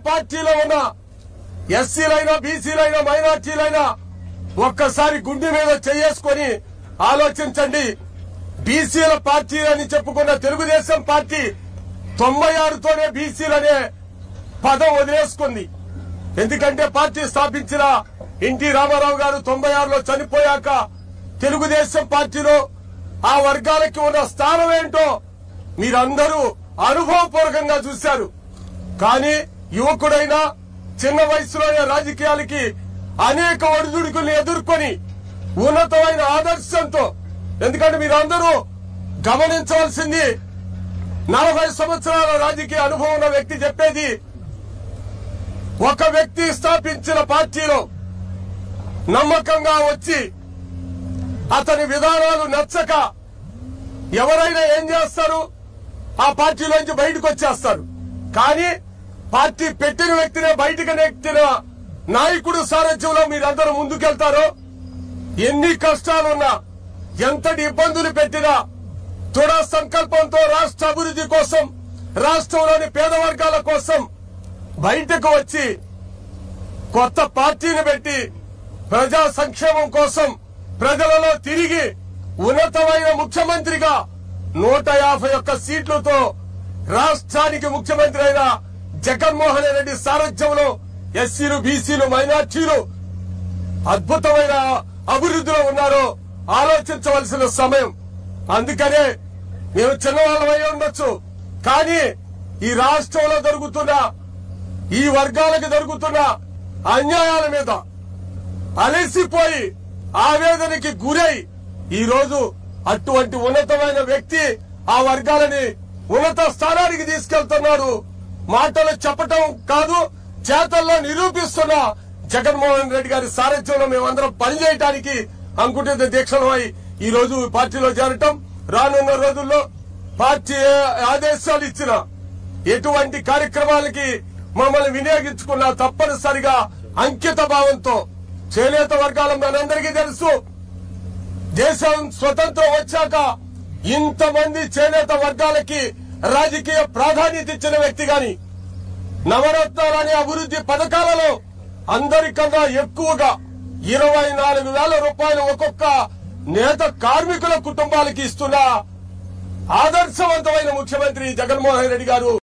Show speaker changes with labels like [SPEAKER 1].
[SPEAKER 1] పార్టీలో ఉన్న ఎస్సీలైనా బీసీలైనా మైనార్టీలైనా ఒక్కసారి గుండె మీద చేసుకొని ఆలోచించండి బీసీల పార్టీ అని చెప్పుకున్న తెలుగుదేశం పార్టీ తొంభై ఆరుతోనే బీసీలనే పదం వదిలేసుకుంది ఎందుకంటే పార్టీ స్థాపించిన ఎన్టీ రామారావు గారు తొంభై ఆరులో చనిపోయాక తెలుగుదేశం పార్టీలో ఆ వర్గాలకి ఉన్న స్థానం ఏంటో మీరందరూ అనుభవపూర్వకంగా చూశారు కానీ యువకుడైనా చిన్న వయసులోనే రాజకీయాలకి అనేక ఒడిదుడుకుల్ని ఎదుర్కొని ఉన్నతమైన ఆదర్శంతో ఎందుకంటే మీరందరూ గమనించవలసింది నలభై సంవత్సరాల రాజకీయ అనుభవం ఉన్న వ్యక్తి చెప్పేది ఒక వ్యక్తి స్థాపించిన పార్టీలో నమ్మకంగా వచ్చి అతని విధానాలు నచ్చక ఎవరైనా ఏం చేస్తారు ఆ పార్టీలోంచి బయటకు వచ్చేస్తారు కానీ పార్టీ పెట్టిన వ్యక్తినే బయటకు నెట్టిన నాయకుడు సారథ్యంలో మీరందరూ ముందుకెళ్తారో ఎన్ని కష్టాలున్నా ఎంతటి ఇబ్బందులు పెట్టినా దృఢ సంకల్పంతో రాష్ట్ర అభివృద్ధి కోసం రాష్ట్రంలోని పేద వర్గాల కోసం బయటకు వచ్చి కొత్త పార్టీని పెట్టి ప్రజా సంక్షేమం కోసం ప్రజలలో తిరిగి ఉన్నతమైన ముఖ్యమంత్రిగా నూట యాభై ఒక్క సీట్లతో రాష్ట్రానికి ముఖ్యమంత్రి అయిన జగన్మోహన్ రెడ్డి సారథ్యంలో ఎస్సీలు బీసీలు మైనార్టీలు అద్భుతమైన అభివృద్ధిలో ఉన్నారో ఆలోచించవలసిన సమయం అందుకనే మేము చిన్నవాళ్ళమై ఉండొచ్చు కానీ ఈ రాష్ట్రంలో జరుగుతున్న ఈ వర్గాలకు జరుగుతున్న అన్యాయాల మీద అలసిపోయి ఆవేదనకి గురై ఈ రోజు అటువంటి ఉన్నతమైన వ్యక్తి ఆ వర్గాలని ఉన్నత స్థానానికి తీసుకెళ్తున్నాడు మాటలు చెప్పటం కాదు చేతల్లో నిరూపిస్తున్న జగన్మోహన్ రెడ్డి గారి సారథ్యంలో మేమందరం పనిచేయటానికి అంకుటిత దీక్షలమై ఈ రోజు ఈ పార్టీలో చేరటం రానున్న రోజుల్లో పార్టీ ఏ- ఆదేశాలు ఇచ్చిన ఎటువంటి కార్యక్రమాలకి మమ్మల్ని వినియోగించుకున్నా తప్పనిసరిగా అంకిత భావంతో చేనేత వర్గాల మనందరికీ తెలుసు దేశం స్వతంత్రం వచ్చాక ఇంతమంది చేనేత వర్గాలకి రాజకీయ ప్రాధాన్యత ఇచ్చిన వ్యక్తి గాని నవరత్నాలనే అభివృద్ధి పథకాలలో అందరికన్నా ఎక్కువగా ఇరవై నాలుగు వేల రూపాయలు ఒక్కొక్క నేత కార్మికుల కుటుంబాలకి ఇస్తున్న ఆదర్శవంతమైన ముఖ్యమంత్రి జగన్మోహన్ రెడ్డి గారు